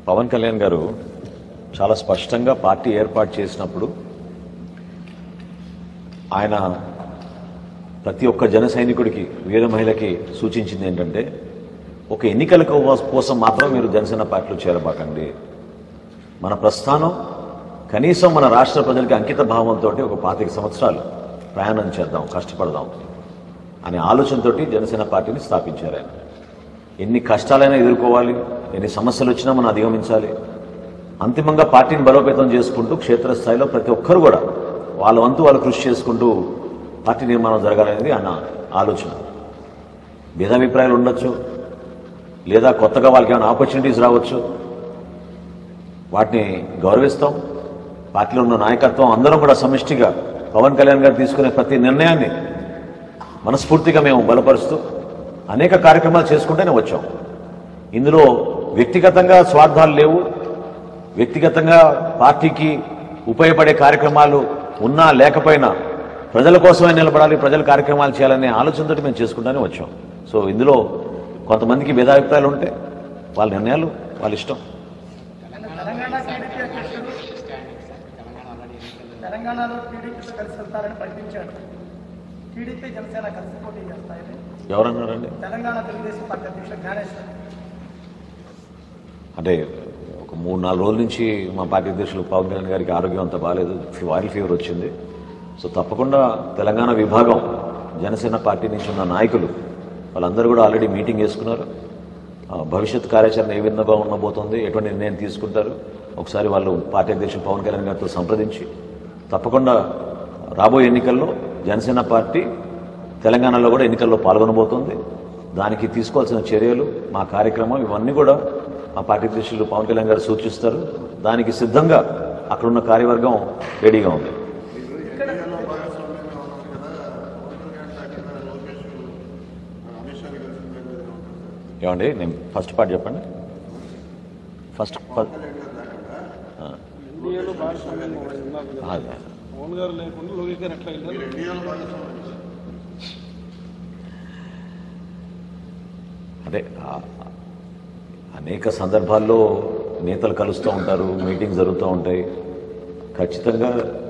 పవన్ కళ్యాణ్ గారు చాలా స్పష్టంగా పార్టీ ఏర్పాటు చేసినప్పుడు ఆయన ప్రతి ఒక్క జన సైనికుడికి వీర మహిళకి సూచించింది ఏంటంటే ఒక ఎన్నికల కో- కోసం మాత్రం మీరు జనసేన పార్టీలో చేరబాకండి మన ప్రస్థానం కనీసం మన రాష్ట్ర ప్రజలకి అంకిత భావంతో ఒక పాతిక సంవత్సరాలు ప్రయాణం చేద్దాం కష్టపడదాం అనే ఆలోచనతోటి జనసేన పార్టీని స్థాపించారు ఆయన ఎన్ని కష్టాలైనా ఎదుర్కోవాలి ఎన్ని సమస్యలు వచ్చినా మనం అధిగమించాలి అంతిమంగా పార్టీని బలోపేతం చేసుకుంటూ క్షేత్రస్థాయిలో ప్రతి ఒక్కరు కూడా వాళ్ళ వంతు వాళ్ళు కృషి చేసుకుంటూ పార్టీ నిర్మాణం జరగాలనేది ఆయన ఆలోచన భేదాభిప్రాయాలు ఉండొచ్చు లేదా కొత్తగా వాళ్ళకి ఏమైనా ఆపర్చునిటీస్ రావచ్చు వాటిని గౌరవిస్తాం పార్టీలో ఉన్న నాయకత్వం అందరం కూడా సమిష్టిగా పవన్ కళ్యాణ్ గారు తీసుకునే ప్రతి నిర్ణయాన్ని మనస్ఫూర్తిగా మేము బలపరుస్తూ అనేక కార్యక్రమాలు చేసుకుంటూనే వచ్చాం ఇందులో వ్యక్తిగతంగా స్వార్థాలు లేవు వ్యక్తిగతంగా పార్టీకి ఉపయోగపడే కార్యక్రమాలు ఉన్నా లేకపోయినా ప్రజల కోసమే నిలబడాలి ప్రజల కార్యక్రమాలు చేయాలనే ఆలోచనతో మేము చేసుకుంటూనే వచ్చాం సో ఇందులో కొంతమందికి భేదాభిప్రాయాలు ఉంటే వాళ్ళ నిర్ణయాలు వాళ్ళ ఇష్టం తెలంగాణ టీడీపీ అధ్యక్షుడు తెలంగాణలో టీడీపీతో కలిసి వెళ్తారని ప్రకటించాడు టీడీపీ జనసేన కలిసి పోటీ చేస్తాయని ఎవరన్నారండి తెలంగాణ తెలుగుదేశం పార్టీ అధ్యక్షుడు జ్ఞానేశ్వర్ అంటే ఒక మూడు నాలుగు రోజుల నుంచి మా పార్టీ అధ్యక్షులు పవన్ కళ్యాణ్ గారికి ఆరోగ్యం అంత బాగాలేదు వైరల్ ఫీవర్ వచ్చింది సో తప్పకుండా తెలంగాణ విభాగం జనసేన పార్టీ నుంచి ఉన్న నాయకులు వాళ్ళందరూ కూడా ఆల్రెడీ మీటింగ్ చేసుకున్నారు ఆ, భవిష్యత్ కార్యాచరణ ఏ విధంగా ఉండబోతోంది ఎటువంటి నిర్ణయం తీసుకుంటారు ఒకసారి వాళ్ళు పార్టీ అధ్యక్షులు పవన్ కళ్యాణ్ గారితో సంప్రదించి తప్పకుండా రాబోయే ఎన్నికల్లో జనసేన పార్టీ తెలంగాణలో కూడా ఎన్నికల్లో పాల్గొనబోతోంది దానికి తీసుకోవాల్సిన చర్యలు మా కార్యక్రమం ఇవన్నీ కూడా మా పార్టీ అధ్యక్షులు పవన్ కళ్యాణ్ గారు సూచిస్తారు దానికి సిద్ధంగా అక్కడున్న కార్యవర్గం రెడీగా ఉంది ఎన్నికల్లో భాగస్వామ్యంగా ఉన్నారు కదా పవన్ కళ్యాణ్ కాకుండా లోకేష్ అమిత్ షాని కలిసిన దాని మీద ఏమంటారు సార్? ఏమండి నేను ఫస్ట్ పార్ట్ చెప్పండి ఫస్ట్ పవన్ కళ్యాణ్ గారు లేకుండా ఎన్డీఏలో భాగస్వామ్యంగా ఉన్నారు కదా అదే పవన్ గారు లేకుండా లోకేష్ గారు ఎట్లా వెళ్ళారు మీరు ఎన్డీఏలో భాగస్వామ్యం అదే ఆ- అనేక సందర్భాల్లో నేతలు కలుస్తూ ఉంటారు మీటింగ్ జరుగుతూ ఉంటాయి ఖచ్చితంగా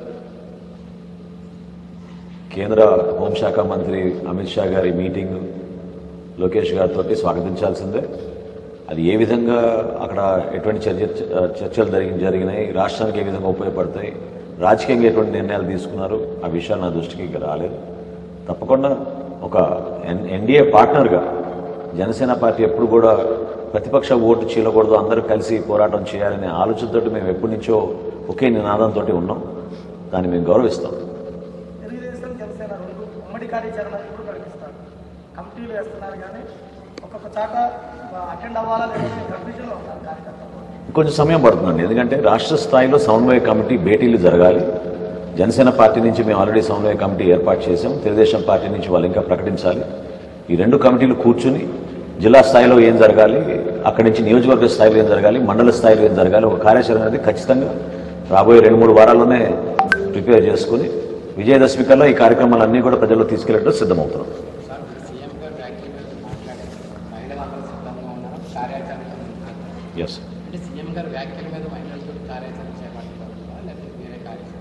కేంద్ర హోంశాఖ మంత్రి అమిత్ షా గారి మీటింగ్ లోకేష్ గారితో స్వాగతించాల్సిందే అది ఏ విధంగా అక్కడ ఎటువంటి చర్చ చర్చలు జరిగి జరిగినాయి రాష్ట్రానికి ఏ విధంగా ఉపయోగపడతాయి రాజకీయంగా ఎటువంటి నిర్ణయాలు తీసుకున్నారు ఆ విషయాలు నా దృష్టికి ఇంకా రాలేదు తప్పకుండా ఒక ఎన్ ఎన్డీఏ పార్ట్నర్గా జనసేన పార్టీ ఎప్పుడు కూడా ప్రతిపక్ష ఓటు చీలకూడదు అందరూ కలిసి పోరాటం చేయాలనే ఆలోచనతో మేము ఎప్పటి నుంచో ఒకే నినాదంతో ఉన్నాం దాన్ని మేము గౌరవిస్తాం తెలుగుదేశం జనసేన రెండు ఉమ్మడి కార్యాచరణ ఎప్పుడు ప్రకటిస్తారు కమిటీలు వేస్తున్నారు కానీ ఒక్కొక్క చాట అటెండ్ అవ్వాలా లేదంటే కన్ఫ్యూజన్లో ఉన్నారు కార్యకర్తలు కొంచెం సమయం పడుతుందండి ఎందుకంటే రాష్ట్ర స్థాయిలో సమన్వయ కమిటీ భేటీలు జరగాలి జనసేన పార్టీ నుంచి మేము ఆల్రెడీ సమన్వయ కమిటీ ఏర్పాటు చేశాం తెలుగుదేశం పార్టీ నుంచి వాళ్ళు ఇంకా ప్రకటించాలి ఈ రెండు కమిటీలు కూర్చుని జిల్లా స్థాయిలో ఏం జరగాలి అక్కడి నుంచి నియోజకవర్గ స్థాయిలో ఏం జరగాలి మండల స్థాయిలో ఏం జరగాలి ఒక కార్యాచరణ అనేది ఖచ్చితంగా రాబోయే రెండు మూడు వారాల్లోనే ప్రిపేర్ చేసుకుని విజయదశమి కల్లా ఈ కార్యక్రమాలన్నీ కూడా ప్రజల్లో తీసుకెళ్ళడం సిద్ధమవుతున్నాం సార్ సీఎం గారు వ్యాఖ్యల మీద మాట్లాడారు మహిళలందరూ సిద్ధంగా ఉన్నారు కార్యాచరణ ఉన్నారు. ఎస్ అంటే సీఎం గారు వ్యాఖ్యల మీద మహిళలతో కార్యాచరణ చేపట్టారా లేకపోతే వేరే కార్యాచరణ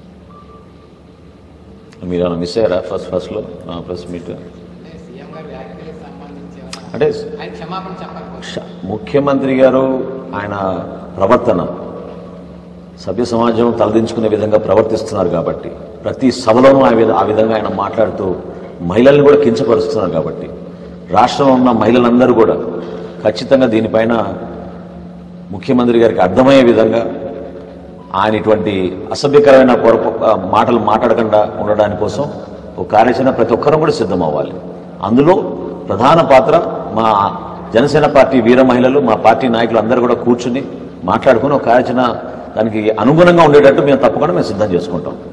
మీరు ఏమైనా మిస్ అయ్యారా ఫస్ట్ ఫస్ట్లో ప్రెస్ మీట్ అంటే సీఎం గారు వ్యాఖ్యలకు సంబంధించి ఏమైనా అంటే ఆయన క్షమాపణ చెప్పకపోతే ష- ముఖ్యమంత్రి గారు ఆయన ప్రవర్తన సభ్య సమాజం తలదించుకునే విధంగా ప్రవర్తిస్తున్నారు కాబట్టి ప్రతి సభలోనూ ఆ విధ ఆ విధంగా ఆయన మాట్లాడుతూ మహిళల్ని కూడా కించపరుస్తున్నారు కాబట్టి రాష్ట్రంలో ఉన్న మహిళలందరూ కూడా ఖచ్చితంగా దీనిపైన ముఖ్యమంత్రి గారికి అర్థమయ్యే విధంగా ఆయన ఇటువంటి అసభ్యకరమైన పొరప ఆ, మాటలు మాట్లాడకుండా ఉండడాని కోసం ఒక కార్యాచరణ ప్రతి ఒక్కరూ కూడా సిద్ధం అవ్వాలి అందులో ప్రధాన పాత్ర మా జనసేన పార్టీ వీర మహిళలు మా పార్టీ నాయకులు అందరూ కూడా కూర్చుని మాట్లాడుకుని ఒక కార్యాచరణ దానికి అనుగుణంగా ఉండేటట్టు మేము తప్పకుండా మేము సిద్ధం చేసుకుంటాం